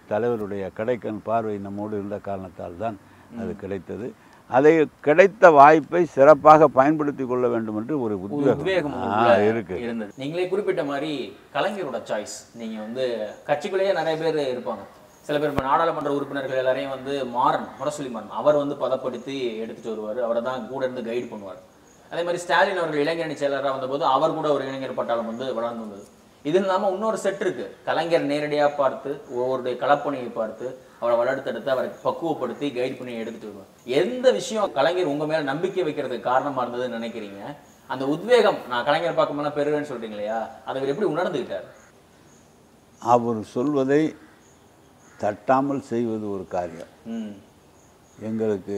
தலைவருடைய கடைக்கண் பார்வை நம்மோடு இருந்த காரணத்தால் தான் அது கிடைத்தது அதை கிடைத்த வாய்ப்பை சிறப்பாக பயன்படுத்தி கொள்ள வேண்டும் என்று ஒரு ஒரு உத்வேகம் உத்வேகம் ஆ, உங்களுக்குள்ள இருக்கு இருந்தது நீங்களே குறிப்பிட்ட மாதிரி கலைஞரோட சாய்ஸ் நீங்க வந்து கட்சிக்குள்ளேயே நிறைய பேர் இருப்பாங்க சில பேர் இப்ப நாடாளுமன்ற உறுப்பினர்கள் எல்லாரையும் வந்து மாறன் முரசொலி மாறன் அவர் வந்து பதப்படுத்தி எடுத்துட்டு வருவார் அவரை தான் கூட இருந்து கைடு பண்ணுவார் அதே மாதிரி ஸ்டாலின் அவர்கள் இளைஞரணி செயலராக வந்தபோது அவர் கூட ஒரு இளைஞர் பட்டாளம் வந்து வளர்ந்து வந்தது இது இல்லாம இன்னொரு செட் இருக்கு கலைஞர் நேரடியா பார்த்து ஒவ்வொருடைய களப்பணியை பார்த்து அவரை வளர்த்தெடுத்து அவரை பக்குவப்படுத்தி கைட் பண்ணி எடுத்துட்டு வருவார் எந்த விஷயம் கலைஞர் உங்க மேல நம்பிக்கை வைக்கிறதுக்கு காரணமா இருந்ததுன்னு நினைக்கிறீங்க அந்த உத்வேகம் நான் கலைஞர் பார்க்கும்போது பெறுவேன்னு சொல்றீங்க இல்லையா அதை அவர் எப்படி உணர்ந்துக்கிட்டார் அவர் சொல்வதை தட்டாமல் செய்வது ஒரு காரியம் ம் எங்களுக்கு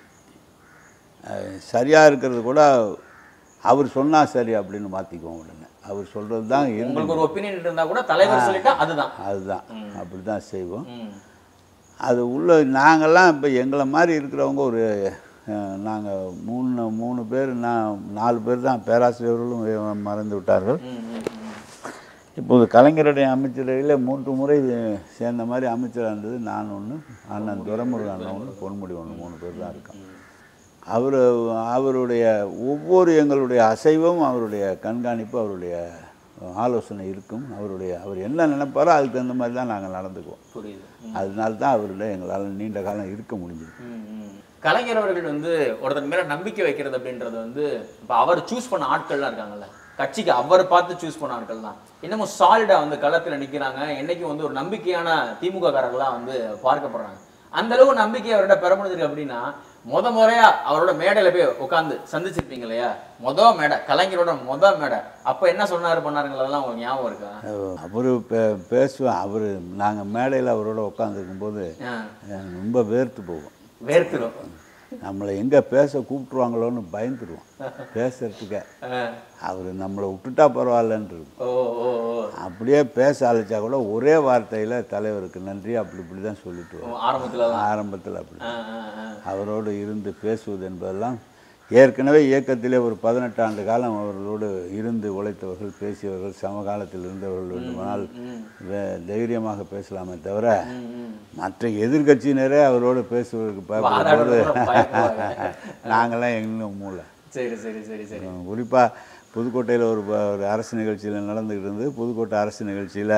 சரியாக இருக்கிறது கூட அவர் சொன்னால் சரி அப்படின்னு மாற்றிக்குவோம் உடனே அவர் சொல்கிறது தான் இருந்து உங்களுக்கு ஒரு ஒப்பீனியன் இருந்தா கூட தலைவர் சொல்லிட்டா அதுதான் அதுதான் அப்படி தான் செய்வோம் ம் அது உள்ள நாங்கள்லாம் இப்போ எங்களை மாதிரி இருக்கிறவங்க ஒரு நாங்கள் மூணு மூணு பேர் நான் நாலு பேர் தான் பேராசிரியர்களும் மறந்து விட்டார்கள் ம், ம், ம். இப்போது கலைஞருடைய அமைச்சரவையில் மூன்று முறை சேர்ந்த மாதிரி அமைச்சராக இருந்தது நான் ஒன்று அண்ணன் துரைமுருகன் அண்ணன் ஒன்று பொன்முடி ஒன்று மூணு பேர் தான் இருக்கோம் அவர் அவருடைய ஒவ்வொரு எங்களுடைய அசைவும் அவருடைய கண்காணிப்பு அவருடைய ஆலோசனை இருக்கும் அவருடைய அவர் என்ன நினைப்பாரோ அதுக்கு தகுந்த மாதிரி தான் நாங்கள் நடந்துக்குவோம் புரியுது அதனால தான் அவர்கிட்ட எங்களால் நீண்ட காலம் இருக்க முடிஞ்சது ம், ம். கலைஞர் அவர்கள் வந்து ஒருத்தர் மேல நம்பிக்கை வைக்கிறது அப்படின்றது வந்து இப்ப அவர் சூஸ் பண்ண ஆட்கள்லாம் இருக்காங்கல்ல கட்சிக்கு அவர் பார்த்து சூஸ் பண்ண ஆட்கள் தான் இன்னமும் சாலிடா வந்து களத்துல நிக்கிறாங்க என்னைக்கும் வந்து ஒரு நம்பிக்கையான திமுக காரர்களாம் வந்து பார்க்கப்படுறாங்க அந்த அளவு நம்பிக்கை அவர்கிட்ட பெற முடிஞ்சிருக்கு அப்படின்னா முத முறையா அவரோட மேடையில போய் உட்காந்து சந்திச்சிருப்பீங்க இல்லையா மொத மேடை கலைஞரோட மொத மேடை அப்ப என்ன சொன்னாரு பண்ணாருங்கிறதெல்லாம் உங்களுக்கு ஞாபகம் இருக்கா அவர் பே பேசுவேன் அவர் நாங்கள் மேடையில் அவரோட உட்காந்துருக்கும்போது ஆ, ரொம்ப வேர்த்து போவோம் வேர்த்துரும் நம்மளை எங்கே பேச கூப்பிட்ருவாங்களோன்னு பயந்துருவோம் பேசுறதுக்கே ஆ, அவர் நம்மளை விட்டுட்டா பரவாயில்லன்னு இருக்கும் ஓ ஓ ஓ அப்படியே பேச அழைச்சா கூட ஒரே வார்த்தையில் தலைவருக்கு நன்றி அப்படி இப்படி தான் சொல்லிட்டு ஓ, வரோம் ஆரம்பத்துல தான் ஆரம்பத்தில் அப்படி ஆ, ஆ, ஆ. அவரோடு இருந்து பேசுவது என்பதெல்லாம் ஏற்கனவே இயக்கத்திலே ஒரு பதினெட்டு ஆண்டு காலம் அவர்களோடு இருந்து உழைத்தவர்கள் பேசியவர்கள் சமகாலத்தில் இருந்தவர்கள் வேண்டுமானால் வே- தைரியமாக பேசலாமே தவிர ம், ம். மற்ற எதிர்க்கட்சியினரே அவரோடு பேசுவதற்கு பயப்படும்போது வாதாடுறது கூட பயப்படுவாங்க. நாங்களாம் இன்னும் மூளை சரி சரி சரி சரி குறிப்பாக புதுக்கோட்டையில் ஒரு ப- ஒரு அரசு நிகழ்ச்சியில் நடந்துக்கிட்டு இருந்தது புதுக்கோட்டை அரசு நிகழ்ச்சியில்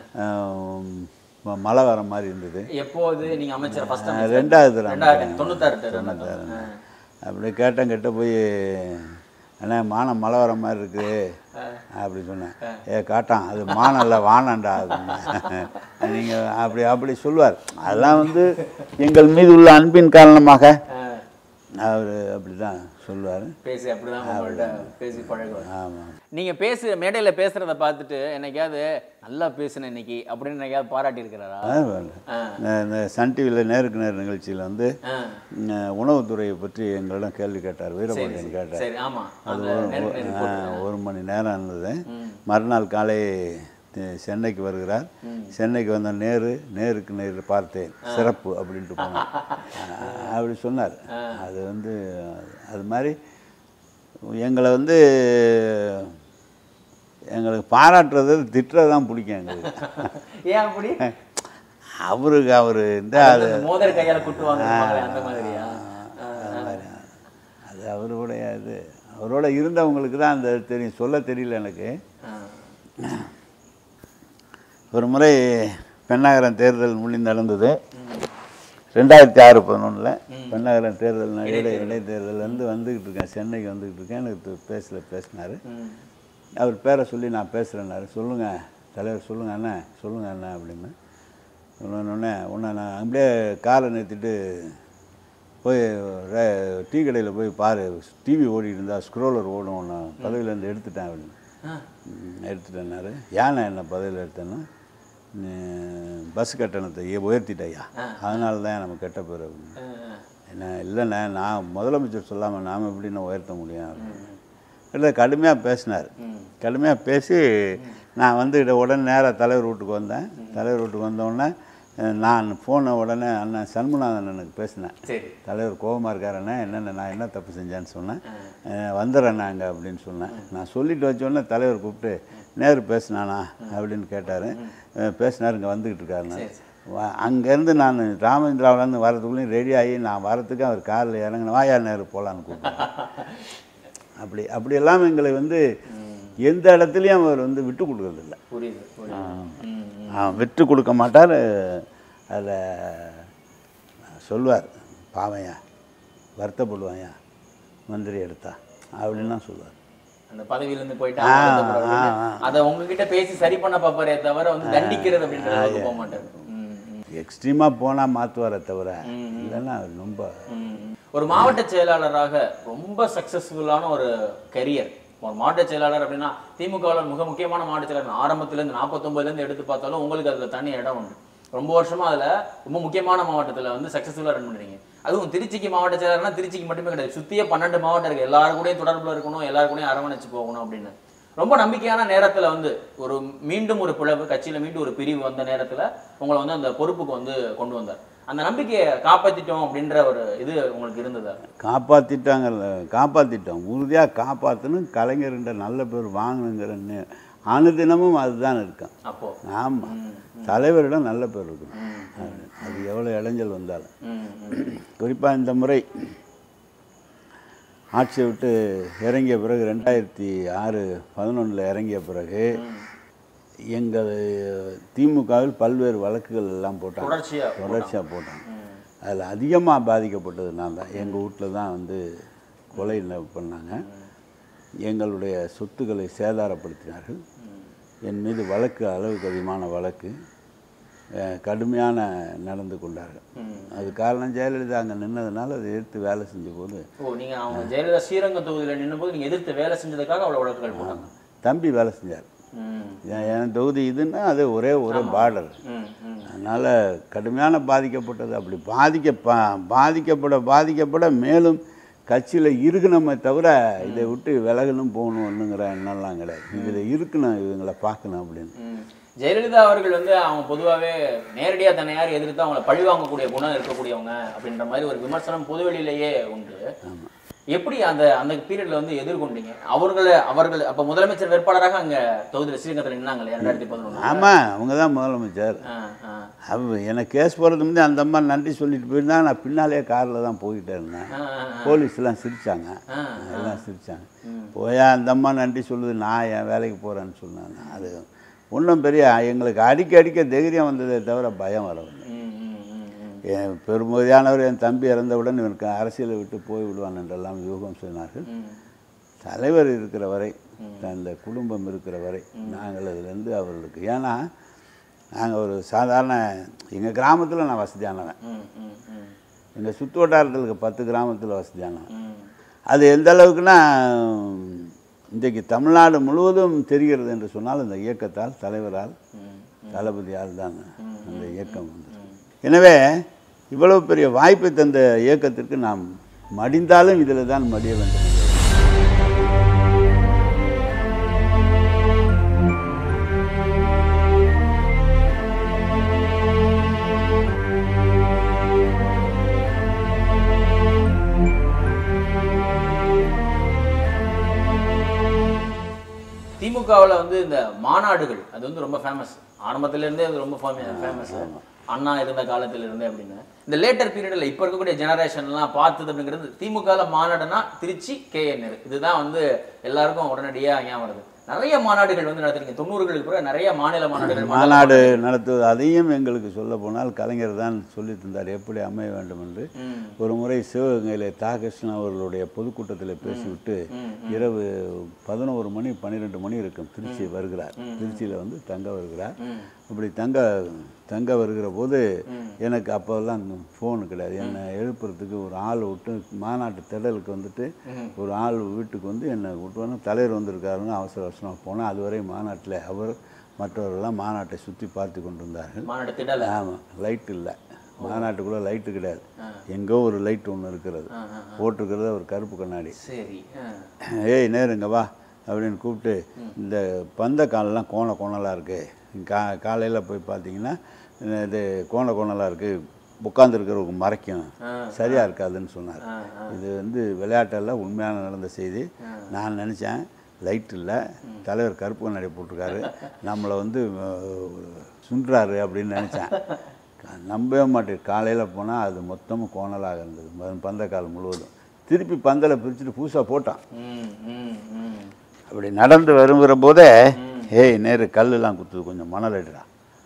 மழை வர மாதிரி இருந்தது எப்போது நீங்க அமைச்சர் ஃபர்ஸ்ட் ரெண்டாவது தடவை ரெண்டாயிரத்தி தொண்ணூத்தாறு தேர்தல் தொண்ணூத்தாறு. அப்படி கேட்டேன் கிட்ட போய் அண்ணா மானம் மழை வர மாதிரி இருக்கு அப்படி சொன்னேன் ஏ காட்டான் அது மானம் இல்லை வானம்டா அப்படின்னு நீங்கள் அப்படி அப்படி சொல்லுவார் அதெல்லாம் வந்து எங்கள் மீது உள்ள அன்பின் காரணமாக அவர் அப்படி தான் சொல்லுவார் பேசி அப்படிதான் உங்கள்ட்ட பேசி பழகுவார் ஆமாம் நீங்க பேசு மேடையில பேசுறத பார்த்துட்டு என்னைக்காவது நல்லா பேசுன இன்னைக்கு அப்படின்னு என்னைக்காவது பாராட்டி இருக்கிறாரா ஆ. இந்த சன் டிவியில் நேருக்கு நேர் நிகழ்ச்சியில் வந்து ஆ. அஹ், உணவுத்துறையை பற்றி எங்களிடம் கேள்வி கேட்டார் வீரபாண்டியன் கேட்டார் சரி ஆமா அது அந்த ஒரு- நேருக்கு நேர் ஆ, போட்டு. ஒரு மணி நேரம் இருந்தது மறுநாள் காலை தி- சென்னைக்கு வருகிறார் சென்னைக்கு வந்த நேரு நேருக்கு நேரு பார்த்தேன் சிறப்பு அப்படின்ட்டு போனார் ஆ, அப்படி சொன்னார் அது வந்து அது மாதிரி எங்களை வந்து எங்களுக்கு பாராட்டுறது திட்டுறது தான் பிடிக்கும் எங்களுக்கு ஏன் அப்படி அவருக்கு அவர் இந்த அது அந்த மோதிர கையால குட்டுவாங்க அந்த மாதிரியா ஆ, ஆ. அது அவருடைய இது அவரோட இருந்தவங்களுக்கு தான் அந்த தெரியும் சொல்ல தெரியல எனக்கு ஆ. ஒரு முறை பெண்ணாகரம் தேர்தல் முடிந்து நடந்தது ரெண்டாயிரத்தி ஆறு பதினொன்றில் பெண்ணாகரம் தேர்தல் இடை இடைத்தேர்தலேருந்து வந்துக்கிட்டு இருக்கேன் சென்னைக்கு வந்துக்கிட்டு இருக்கேன் எனக்கு பேசல பேசினார் ம். அவர் பேரை சொல்லி நான் பேசுகிறேன்னாரு சொல்லுங்கள் தலைவர் சொல்லுங்கள் அண்ணா சொல்லுங்கள் அண்ணா அப்படின்னு சொன்னோடனே உன்னை நான் அப்படியே காரை நிறுத்திட்டு போய் ரே- டீ கடையில் போய் பாரு டிவி ஓடிட்டு இருந்தா ஸ்க்ரோலர் ஓடும் உன்னை பதவியிலேருந்து எடுத்துட்டேன் அப்படின்னு ஆ. ம், எடுத்துட்டேன்னாரு ஏன்னா என்ன பதவியில் எடுத்தேன்னா நீ பஸ் கட்டணத்தை ஏ- உயர்த்திட்டய்யா அதனால தான் நம்ம கெட்ட பேர் அப்படின்னு ஆ, ஆ. என்ன இல்லைண்ணே நான் முதலமைச்சர் சொல்லாமல் நாம் எப்படி நான் உயர்த்த முடியும் அப்படின்னு இல்லை கடுமையாக பேசினார் கடுமையாக பேசி நான் வந்து இதை உடனே நேராக தலைவர் வீட்டுக்கு வந்தேன் தலைவர் வீட்டுக்கு வந்தோடனே அஹ், நான் ஃபோனை உடனே அண்ணன் சண்முகநாதன் எனக்கு பேசினேன் சரி தலைவர் கோபமாக இருக்காரண்ணே என்னென்ன நான் என்ன தப்பு செஞ்சேன்னு சொன்னேன் அஹ், வந்துடுறேண்ணா அங்கே அப்படின்னு சொன்னேன் நான் சொல்லிட்டு வச்சோடனே தலைவர் கூப்பிட்டு நேரு பேசினானா அப்படின்னு கேட்டார் பேசினார் இங்கே வந்துக்கிட்டு இருக்காருண்ணா அங்கேருந்து நான் ராமேந்திராவிலேருந்து வரதுக்குள்ளேயும் ரெடி ஆகி நான் வரத்துக்கு அவர் காரில் இறங்கின வாயா நேரு போகலான்னு கூப்பிட்டேன் அப்படி அப்படியெல்லாம் எங்களை வந்து எந்த இடத்துலையும் அவர் வந்து விட்டு கொடுக்கறதில்ல புரியுது புரியுது ம், ம். ஆ, விட்டு கொடுக்க மாட்டார் அதில் சொல்லுவார் பாவையா வருத்தப்படுவாயா மந்திரி எடுத்தா அப்படின்லாம் சொல்லுவார் அந்த பதவியிலிருந்து போயிட்டு ஆ, அவங்க ஆ, வந்து ஆ. அதை உங்ககிட்ட பேசி சரி பண்ண பாப்பாரே தவிர வந்து தண்டிக்கிறது அப்படின்ற அளவுக்கு போக மாட்டாரு ம், ம், எக்ஸ்ட்ரீமாக போனால் மாற்றுவாரே தவிர ம், ம். இல்லைன்னா அவர் ரொம்ப ம், ம். ஒரு மாவட்ட செயலாளராக ரொம்ப சக்சஸ்ஃபுல்லான ஒரு கரியர் ஒரு மாவட்ட செயலாளர் அப்படின்னா திமுகவில் மிக முக்கியமான மாவட்ட செயலாளர் ஆரம்பத்திலேருந்து நாற்பத்தொம்பதுலேருந்து எடுத்து பார்த்தாலும் உங்களுக்கு அதில் தனி இடம் உண்டு ரொம்ப வருஷமா அதுல ரொம்ப முக்கியமான மாவட்டத்துல வந்து சக்ஸஸ்ஃபுல்லாக ரன் பண்றீங்க அதுவும் திருச்சிக்கு மாவட்ட செயலாளர்னா திருச்சிக்கு மட்டுமே கிடையாது சுத்தியே பன்னெண்டு மாவட்டம் இருக்கு எல்லாரும் கூடயும் தொடர்புல இருக்கணும் எல்லாரும் கூடயும் அரவணைச்சு போகணும் அப்படின்னு ரொம்ப நம்பிக்கையான நேரத்துல வந்து ஒரு மீண்டும் ஒரு பிளவு கட்சியில மீண்டும் ஒரு பிரிவு வந்த நேரத்துல உங்களை வந்து அந்த பொறுப்புக்கு வந்து கொண்டு வந்தார் அந்த நம்பிக்கையை காப்பாத்திட்டோம் அப்படின்ற ஒரு இது உங்களுக்கு இருந்ததா காப்பாற்றிட்டாங்கல்ல காப்பாற்றிட்டோம் உறுதியாக காப்பாற்றணும் கலைஞர்கிட்ட நல்ல பேர் வாங்கணுங்கிற நே- அனுதினமும் அதுதான் இருக்கும் அப்போ ஆமாம் தலைவரிடம் நல்ல பேர் இருக்கணும் ம், அது- அது எவ்வளோ இளைஞல் வந்தாலும் ம், ம். குறிப்பாக இந்த முறை ஆட்சியை விட்டு இறங்கிய பிறகு ரெண்டாயிரத்தி ஆறு பதினொன்றில் இறங்கிய பிறகு எங்கள் திமுகவில் பல்வேறு வழக்குகள் எல்லாம் போட்டாங்க தொடர்ச்சியா தொடர்ச்சியாக போட்டாங்க ம், அதில் அதிகமாக பாதிக்கப்பட்டது நான் தான் எங்கள் வீட்டில் தான் வந்து கொலை ந- பண்ணாங்க எங்களுடைய சொத்துக்களை சேதாரப்படுத்தினார்கள் ம். என் மீது வழக்கு அளவுக்கு அதிகமான வழக்கு அஹ், கடுமையான நடந்து கொண்டார்கள் ம். அது காரணம் ஜெயலலிதா அங்கே நின்னதுனால அதை எதிர்த்து வேலை செஞ்ச போது ஓ நீங்க அவங்க ஜெயலலிதா ஸ்ரீரங்கம் தொகுதியில நின்னும்போது நீங்க எதிர்த்து வேலை செஞ்சதுக்காக அவ்வளவு வழக்குகள் போட்டாங்க தம்பி வேலை செஞ்சார் ம், என் என் தொகுதி இதுன்னா அது ஒரே ஒரே பார்டர் ம், ம். அதனால் கடுமையான பாதிக்கப்பட்டது அப்படி பாதிக்க பா பாதிக்கப்பட பாதிக்கப்பட மேலும் கட்சியில் இருக்கணுமே தவிர இதை விட்டு விலகணும் போகணுன்னுங்கிற எண்ணம்லாம் கிடையாது இதில் இருக்கணும் இவங்களை பார்க்கணும் அப்படின்னு ம். ஜெயலலிதா அவர்கள் வந்து அவங்க பொதுவாகவே நேரடியா தன்னை யார் எதிர்த்து அவங்கள பழி வாங்கக்கூடிய குணம் இருக்கக்கூடியவங்க அப்படின்ற மாதிரி ஒரு விமர்சனம் பொதுவெளியிலேயே உண்டு எப்படி அந்த அந்த பீரியட்ல வந்து எதிர்கொண்டீங்க அவர்களை அவர்கள் அப்ப முதலமைச்சர் வேட்பாளராக அங்க தொகுதியில் ஸ்ரீரங்கத்தில் நின்னாங்க இல்லையா ரெண்டாயிரத்தி பதினொன்று ஆமாம் அவங்க தான் முதலமைச்சர் ஆ ஆ அவ எனக்கு கேஸ் போகிறது முன்னே அந்த அம்மா நன்றி சொல்லிட்டு போயிருந்தாங்க நான் பின்னாலே காரில் தான் போய்கிட்டே இருந்தேன் ஆ, ஆ, போலீஸ்லாம் சிரித்தாங்க ஆ, எல்லாம் சிரித்தாங்க ம். போயா அந்த அம்மா நன்றி சொல்லுது நான் என் வேலைக்கு போகிறேன்னு சொன்னாங்க அது ஒன்றும் பெரிய எங்களுக்கு அடிக்க அடிக்க தைரியம் வந்ததே தவிர பயம் வரவில்லை ம், ம், ம், ம். என் பெரும்பகுதியானவர் என் தம்பி இறந்தவுடன் இவனுக்கு அரசியலை விட்டு போய் விடுவான் என்றெல்லாம் யூகம் சொன்னார்கள் ம். தலைவர் இருக்கிற வரை அந்த குடும்பம் இருக்கிற வரை நாங்கள் அதிலேருந்து அவர்களுக்கு ஏன்னா நாங்கள் ஒரு சாதாரண எங்கள் கிராமத்தில் நான் வசதியானவன் ம், ம், ம், எங்கள் சுற்று வட்டாரத்தில் இருக்க பத்து கிராமத்தில் வசதியானவன் ம். அது எந்த அளவுக்குன்னா இன்றைக்கு தமிழ்நாடு முழுவதும் தெரிகிறது என்று சொன்னால் இந்த இயக்கத்தால் தலைவரால் ம், தளபதியால் தான் அந்த இயக்கம் வந்தது எனவே இவ்வளவு பெரிய வாய்ப்பை தந்த இயக்கத்திற்கு நாம் மடிந்தாலும் இதில் தான் மடிய வேண்டும் திமுகவில் வந்து இந்த மாநாடுகள் அது வந்து ரொம்ப ஃபேமஸ் ஆரம்பத்துல இருந்தே அது ரொம்ப ஃபேமஸ் அண்ணா இருந்த காலத்துல இருந்தே அப்படின்னு இந்த லேட்டர் பீரியட்ல இப்ப இருக்கக்கூடிய ஜெனரேஷன்லாம் பார்த்தது அப்படிங்கிறது திமுகவில் மாநாடுனா திருச்சி கேஎன்ஆர் இதுதான் வந்து எல்லாருக்கும் உடனடியா ஞாபகம் வருது நிறைய மாநாடுகள் வந்து நடத்துறீங்க தொண்ணூறுகளுக்கு பிறகு நிறைய மாநில மாநாடுகள் மண்டல மாநாடு நடத்துவது அதையும் எங்களுக்கு சொல்ல போனால் கலைஞர் தான் சொல்லி தந்தார் எப்படி அமைய வேண்டும் என்று ம், ஒரு முறை சிவகங்கையில் தா கிருஷ்ணன் அவர்களுடைய பொதுக்கூட்டத்தில் பேசிவிட்டு ம், இரவு பதினோரு மணி பன்னிரெண்டு மணி இருக்கும் திருச்சி வருகிறார் திருச்சியில் வந்து தங்க வருகிறார் ம், அப்படி தங்க தங்க வருகிற போது எனக்கு அப்போல்லாம் ஃபோனு கிடையாது என்னை எழுப்புறதுக்கு ஒரு ஆள் விட்டு மாநாட்டு திடலுக்கு வந்துட்டு ஒரு ஆள் வீட்டுக்கு வந்து என்னை விட்டுவான தலைவர் வந்திருக்காருன்னு அவசர அவசரமாக போனேன் அதுவரை மாநாட்டில் அவர் மற்றவர்கள்லாம் மாநாட்டை சுற்றி பார்த்து கொண்டிருந்தார்கள் மாநாடு திடல ஆமாம் லைட் இல்லை மாநாட்டுக்குள்ளே லைட்டு கிடையாது எங்கோ ஒரு லைட் ஒன்று இருக்கிறது ஆ, ஆ, போட்டிருக்கிறது ஒரு கருப்பு கண்ணாடி சரி ஆ. ஏய் நேருங்க வா அப்படின்னு கூப்பிட்டு இந்த பந்த காலெல்லாம் கோண கோணலாக இருக்குது கா காலையில் போய் பார்த்தீங்கன்னா இது கோண கோணலாக இருக்குது உட்காந்துருக்கிறவங்க மறைக்கும் ஆ. சரியாக இருக்காதுன்னு சொன்னார் ஆ, ஆ. இது வந்து விளையாட்டெல்லாம் உண்மையான நடந்த செய்தி நான் நினச்சேன் லைட் இல்லை தலைவர் கருப்பு கண்ணாடி போட்டிருக்காரு நம்மளை வந்து அஹ், சுன்றாரு அப்படின்னு நினச்சேன் நம்பவே மாட்டேன் காலையில் போனால் அது மொத்தமும் கோணலாக இருந்தது ம- பந்தக்கால் முழுவதும் திருப்பி பந்தலை பிரிச்சுட்டு புதுசாக போட்டான் ம் ம் ம் அப்படி நடந்து வருங்கிற போதே ஏய் நேரு கல்லெல்லாம் குத்துது கொஞ்சம் மணல் எடுடா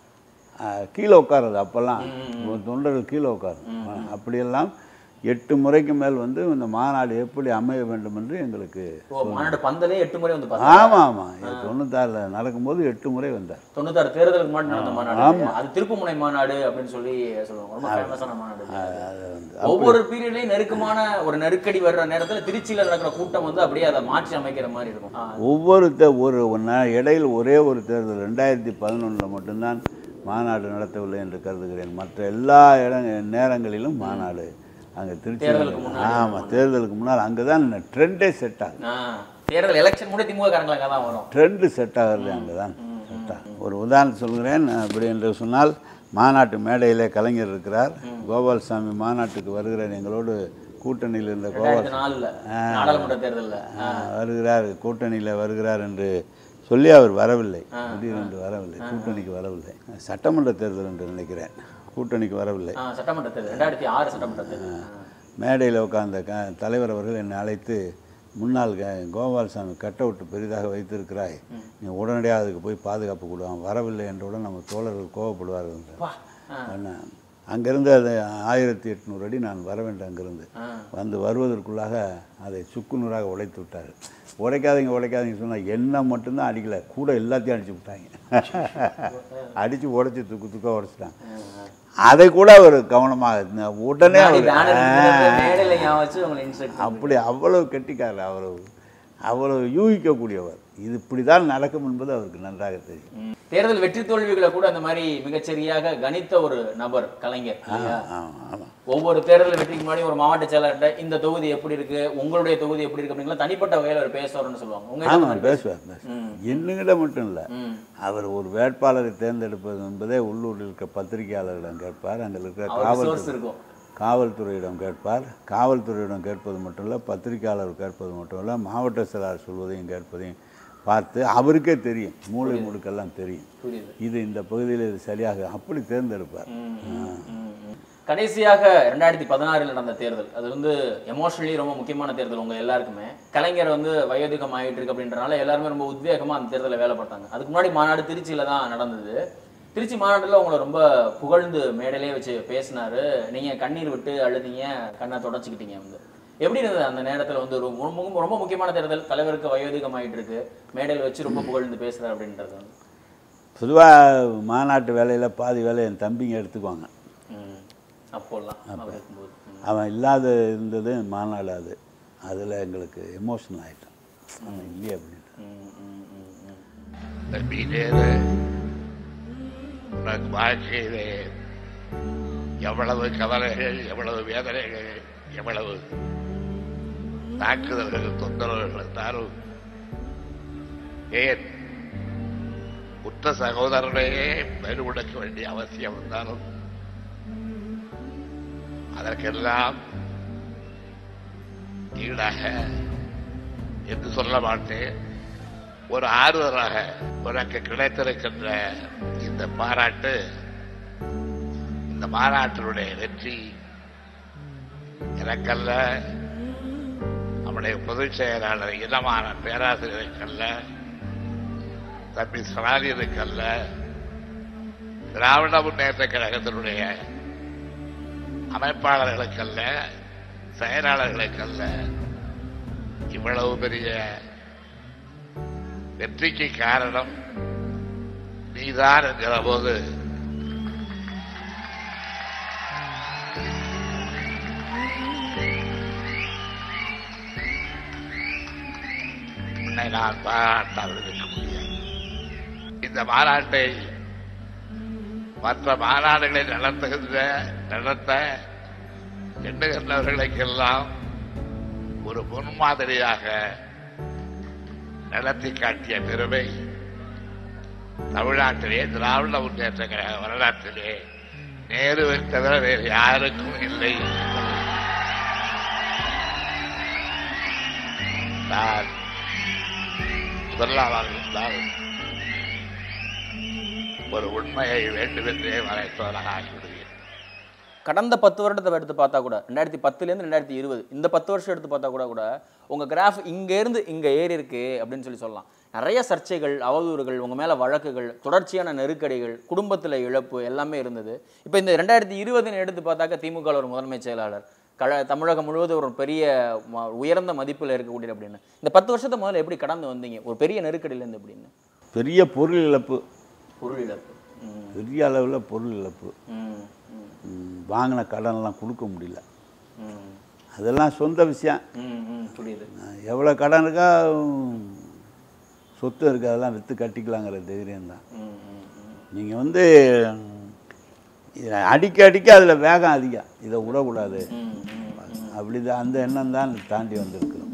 ஆ, கீழே உட்காருது அப்போல்லாம் தொண்டர்கள் கீழே உட்காரும் அப்படியெல்லாம் எட்டு முறைக்கு மேல் வந்து இந்த மாநாடு எப்படி அமைய வேண்டும் என்று எங்களுக்கு ஓ மாநாடு பந்தலே எட்டு முறை வந்து பார்த்தா ஆமாம் ஆமாம் தொண்ணூத்தாறில் நடக்கும்போது எட்டு முறை வந்தார் தொண்ணூத்தாறு தேர்தலுக்கு முன்னாடி நடந்த மாநாடு அது திருப்புமுனை மாநாடு அப்படின்னு சொல்லி சொல்லுவாங்க ரொம்ப ஃபேமஸான மாநாடு அது வந்து ஒவ்வொரு பீரியட்லயும் நெருக்கமான ஒரு நெருக்கடி வர்ற நேரத்துல திருச்சியில நடக்கிற கூட்டம் வந்து அப்படியே அதை மாற்றி அமைக்கிற மாதிரி இருக்கும் ஆ, ஒவ்வொரு தே- ஒரு ந- இடையில் ஒரே ஒரு தேர்தல் ரெண்டாயிரத்தி பதினொன்றில் மட்டும்தான் மாநாடு நடத்தவில்லை என்று கருதுகிறேன் மற்ற எல்லா இட நேரங்களிலும் மாநாடு அங்கே திருச்சி தேர்தலுக்கு ஆமாம் தேர்தலுக்கு முன்னால் அங்கே தான் ட்ரெண்டே செட் ஆகுது ஆ, தேர்தல் எலெக்ஷன் கூட திமுக காரங்க அங்கே தான் வரும் ட்ரெண்டு செட் ஆகிறது அங்கே தான் செட் ஆகும் ஒரு உதாரணம் சொல்கிறேன் அப்படி என்று சொன்னால் மாநாட்டு மேடையிலே கலைஞர் இருக்கிறார் கோபால்சாமி மாநாட்டுக்கு வருகிறார் எங்களோடு கூட்டணியில் இருந்த கோபால் ரெண்டாயிரத்தி நாலுல நாடாளுமன்ற தேர்தல்ல ஆ, வருகிறார் கூட்டணியில் வருகிறார் என்று சொல்லி அவர் வரவில்லை திடீரென்று வரவில்லை கூட்டணிக்கு வரவில்லை சட்டமன்ற தேர்தல் என்று நினைக்கிறேன் கூட்டணிக்கு வரவில்லை ஆ, சட்டமன்ற தேர்தல் ரெண்டாயிரத்தி ஆறு சட்டமன்ற தேர்தல் ஆ. மேடையில் உட்கார்ந்த க தலைவர் அவர்கள் என்னை அழைத்து முன்னாள் க கோபால்சாமி கட் அவுட் பெரிதாக வைத்திருக்கிறாய் நீ உடனடியாக அதுக்கு போய் பாதுகாப்பு கொடு அவன் வரவில்லை என்றவுடன் நம்ம தோழர்கள் கோவப்படுவார்கள் என்றார். வா. ஆ, அண்ணா, அங்கிருந்து அது ஆயிரத்தி எட்நூறு அடி நான் வர வேண்டும் அங்கிருந்து ஆ. வந்து வருவதற்குள்ளாக அதை சுக்குநூறாக உடைத்து விட்டார் உடைக்காதீங்க உடைக்காதீங்க சொன்னால் என்ன மட்டும்தான் அடிக்கல கூட எல்லாத்தையும் அடிச்சு விட்டாங்க அடித்து உடைச்சி துக்கு துக்காக உடைச்சிட்டாங்க அதை கூட அவர் கவனமாக இருந்தா- உடனே முன்னாடி அவர் banner இருக்கிறது மேடையில ஞாபகம் வச்சு உங்களை இன்ஸ்ட்ரக்ட் அப்படி அவ்வளவு கெட்டிக்காரர் அவ்வளவு அவ்வளவு யூகிக்கக்கூடியவர் இது இப்படி தான் நடக்கும் என்பது அவருக்கு நன்றாக தெரியும் தேர்தல் வெற்றி தோல்விகளை கூட அந்த மாதிரி மிகச்சரியாக கணித்த ஒரு நபர் கலைஞர் இல்லையா? ஆமாம் ஆமாம் ஒவ்வொரு தேர்தல் வெற்றிக்கு முன்னாடி ஒரு மாவட்ட செயலர்கிட்ட இந்த தொகுதி எப்படி இருக்கு உங்களுடைய தொகுதி எப்படி இருக்கு அப்படிங்களா தனிப்பட்ட வகையில் அவர் பேசுவார்னு சொல்லுவாங்க உங்க ஆமாம் பேசுவார் பேசுவார் ம். என்னங்கிட்ட மட்டும் இல்லை ம். அவர் ஒரு வேட்பாளரை தேர்ந்தெடுப்பது என்பதே உள்ளூரில் இருக்க பத்திரிகையாளர்களிடம் கேட்பார் அங்கே இருக்கிற அவருக்கு காவல் சோர்ஸ் இருக்கும் காவல்துறையிடம் கேட்பார் காவல்துறையிடம் கேட்பது மட்டும் இல்லை பத்திரிகையாளர் கேட்பது மட்டும் இல்லை மாவட்ட செயலாளர் சொல்வதையும் கேட்பதையும் பார்த்து அவருக்கே தெரியும் மூளை முடுக்கெல்லாம் தெரியும் புரியுது இது இந்த பகுதியில் இது சரியாக அப்படி தேர்ந்தெடுப்பார் ம், ம், ம், ம். கடைசியாக ரெண்டாயிரத்தி பதினாறில் நடந்த தேர்தல் அது வந்து எமோஷனலி ரொம்ப முக்கியமான தேர்தல் உங்க எல்லாருக்குமே கலைஞர் வந்து வயோதிகம் ஆகிட்டு இருக்கு அப்படின்றனால எல்லாருமே ரொம்ப உத்வேகமா அந்த தேர்தலில் வேலை பார்த்தாங்க அதுக்கு முன்னாடி மாநாடு திருச்சியில தான் நடந்தது திருச்சி மாநாட்டில் உங்களை ரொம்ப புகழ்ந்து மேடையிலே வச்சு பேசினாரு நீங்க கண்ணீர் விட்டு அழுதீங்க கண்ணை தொடச்சிக்கிட்டீங்க வந்து எப்படி இருந்தது அந்த நேரத்துல வந்து ரொம்ப ரொம்ப- ரொம்ப முக்கியமான தேர்தல் தலைவருக்கு வயோதிகம் ஆகிட்டு இருக்கு மேடையில் வச்சு ரொம்ப புகழ்ந்து பேசுறாரு அப்படின்றது வந்து பொதுவாக மாநாட்டு வேலையில் பாதி வேலை என் தம்பிங்க எடுத்துக்குவாங்க ம். அப்போல்லாம் அவர் இருக்கும்போது ம். அவன் இல்லாத இருந்தது மாநாடு அது அதில் எங்களுக்கு எமோஷனல் ஆகிட்டான் அவன் இல்லையே அப்படின்ட்டு ம், ம், ம், ம். தம்பி நேரு உனக்கு வாழ்க்கையிலே எவ்வளவு கவலைகள் எவ்வளவு வேதனைகள் எவ்வளவு தாக்குதல்கள் தொந்தரவுகள் இருந்தாலும் ஏன் உற்ற சகோதரனையே பெருமுடக்க வேண்டிய அவசியம் இருந்தாலும் அதற்கெல்லாம் ஈடாக என்று சொல்ல மாட்டேன் ஒரு ஆறுதலாக உனக்கு கிடைத்திருக்கின்ற இந்த பாராட்டு இந்த மாநாட்டினுடைய வெற்றி எனக்கல்ல நம்முடைய பொதுச் செயலாளர் இனமான பேராசிரியருக்கல்ல தம்பி ஸ்டாலினுக்கல்ல திராவிட முன்னேற்ற கழகத்தினுடைய அமைப்பாளர்களுக்கல்ல செயலாளர்களுக்கல்ல இவ்வளவு பெரிய வெற்றிக்கு காரணம் நீதான் என்கிற போது உன்னை நான் பாராட்டாமல் இருக்க முடியாது இந்த மாநாட்டை மற்ற மாநாடுகளை நடத்துகின்ற நடத்த எண்ணுகின்றவர்களுக்கெல்லாம் ஒரு முன்மாதிரியாக நடத்தி காட்டிய பெருமை தமிழ்நாட்டிலே திராவிட முன்னேற்ற கழக வரலாற்றிலே நேருவை தவிர வேறு யாருக்கும் இல்லை நான் முதலாளர் இருந்தால் ஒரு உண்மையை வேண்டுமென்றே மறைத்தவராக ஆகிவிடுவேன் கடந்த பத்து வருடத்தை எடுத்து பார்த்தா கூட ரெண்டாயிரத்தி பத்துலேருந்து ரெண்டாயிரத்தி இருபது இந்த பத்து வருஷம் எடுத்து பார்த்தா கூட கூட உங்கள் கிராஃப் இங்கேருந்து இங்கே ஏறி இருக்கு அப்படின்னு சொல்லி சொல்லலாம் நிறைய சர்ச்சைகள் அவதூறுகள் உங்கள் மேலே வழக்குகள் தொடர்ச்சியான நெருக்கடிகள் குடும்பத்தில் இழப்பு எல்லாமே இருந்தது இப்போ இந்த ரெண்டாயிரத்தி இருபதுன்னு எடுத்து பார்த்தாக்க திமுக ஒரு முதன்மை செயலாளர் கழ தமிழகம் முழுவதும் ஒரு பெரிய ம- உயர்ந்த மதிப்பில் இருக்கக்கூடிய அப்படின்னு இந்த பத்து வருஷத்தை முதல்ல எப்படி கடந்து வந்தீங்க ஒரு பெரிய நெருக்கடியிலேருந்து எப்படின்னு பெரிய பொருள் இழப்பு பொருள் இழப்பு ம் பெரிய அளவில் பொருள் இழப்பு ம் ம் ம், வாங்கின கடன்லாம் கொடுக்க முடியல ம் அதெல்லாம் சொந்த விஷயம் ம் ம் புரியுது எவ்வளோ கடன் இருக்கா ம், சொத்து இருக்குது அதெல்லாம் விற்று கட்டிக்கலாங்கிற தைரியம் தான் ம் ம் ம் நீங்கள் வந்து ம், இதை அடிக்க அடிக்க அதில் வேகம் அதிகம் இதை விடக்கூடாது ம் ம் அப்படி தான் அந்த எண்ணம் தான் தாண்டி வந்திருக்கு